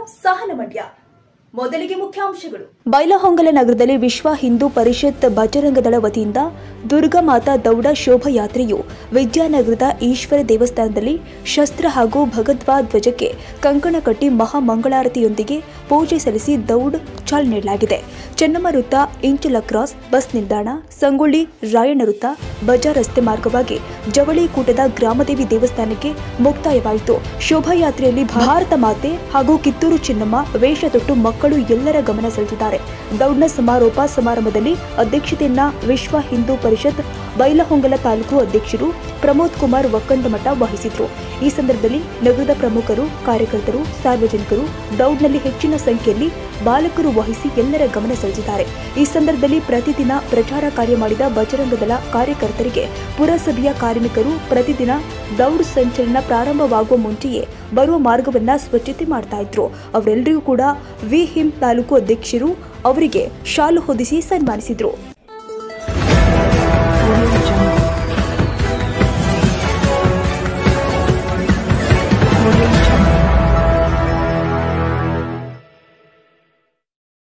ಸಹನ ಮಂಡ್ಯ ಮೊದಲಿಗೆ ಮುಖ್ಯಾಂಶಗಳು ಬೈಲಹೊಂಗಲ ನಗರದಲ್ಲಿ ವಿಶ್ವ ಹಿಂದೂ ಪರಿಷತ್ ಬಜರಂಗದಳ ವತಿಯಿಂದ ದುರ್ಗಾ ಮಾತಾ ದೌಡ ಶೋಭಾಯಾತ್ರೆಯು ವಿದ್ಯಾನಗರದ ಈಶ್ವರ ದೇವಸ್ಥಾನದಲ್ಲಿ ಶಸ್ತ್ರ ಹಾಗೂ ಭಗದ್ವಾ ಧ್ವಜಕ್ಕೆ ಕಂಕಣ ಕಟ್ಟಿ ಮಹಾಮಂಗಳಾರತಿಯೊಂದಿಗೆ ಪೂಜೆ ಸಲ್ಲಿಸಿ ದೌಡ್ ಚಾಲನೆ ನೀಡಲಾಗಿದೆ ಚೆನ್ನಮ್ಮ ವೃತ್ತ ಇಂಚಲ ಕ್ರಾಸ್ ಬಸ್ ನಿಲ್ದಾಣ ಸಂಗೊಳ್ಳಿ ರಾಯಣ್ಣ ವೃತ್ತ ಬಜಾರ್ ರಸ್ತೆ ಮಾರ್ಗವಾಗಿ ಜವಳಿ ಕೂಟದ ಗ್ರಾಮದೇವಿ ದೇವಸ್ಥಾನಕ್ಕೆ ಮುಕ್ತಾಯವಾಯಿತು ಶೋಭಾಯಾತ್ರೆಯಲ್ಲಿ ಭಾರತ ಮಾತೆ ಹಾಗೂ ಕಿತ್ತೂರು ಚೆನ್ನಮ್ಮ ವೇಷ ತೊಟ್ಟು ಮಕ್ಕಳು ಎಲ್ಲರ ಗಮನ ಸೆಳೆದಿದ್ದಾರೆ ದೌಡ್ನ ಸಮಾರೋಪ ಸಮಾರಂಭದಲ್ಲಿ ಅಧ್ಯಕ್ಷತೆಯನ್ನ ವಿಶ್ವ ಹಿಂದೂ ಪರಿಷತ್ ಬೈಲಹೊಂಗಲ ತಾಲೂಕು ಅಧ್ಯಕ್ಷರು ಪ್ರಮೋದ್ ಕುಮಾರ್ ವಕ್ಕಂಡಮಠ ವಹಿಸಿದ್ರು ಈ ಸಂದರ್ಭದಲ್ಲಿ ನಗರದ ಪ್ರಮುಖರು ಕಾರ್ಯಕರ್ತರು ಸಾರ್ವಜನಿಕರು ದೌಡ್ನಲ್ಲಿ ಹೆಚ್ಚಿನ ಸಂಖ್ಯೆಯಲ್ಲಿ ಬಾಲಕರು ವಹಿಸಿ ಎಲ್ಲರ ಗಮನ ಸೆಳೆದಿದ್ದಾರೆ ಈ ಸಂದರ್ಭದಲ್ಲಿ ಪ್ರತಿದಿನ ಪ್ರಚಾರ ಕಾರ್ಯ ಮಾಡಿದ ಬಜರಂಗದಳ ಕಾರ್ಯಕರ್ತರಿಗೆ ಪುರಸಭೆಯ ಕಾರ್ಮಿಕರು ಪ್ರತಿದಿನ ದೌಡ್ ಸಂಚಲನ ಪ್ರಾರಂಭವಾಗುವ ಮುಂಚೆಯೇ ಬರುವ ಮಾರ್ಗವನ್ನ ಸ್ವಚ್ಛತೆ ಮಾಡ್ತಾ ಇದ್ರು ಅವರೆಲ್ಲರಿಗೂ ಕೂಡ ವಿ ಹಿಂ ತಾಲೂಕು ಅಧ್ಯಕ್ಷರು ಅವರಿಗೆ ಶಾಲು ಹೊದಿಸಿ ಸನ್ಮಾನಿಸಿದ್ರು Audio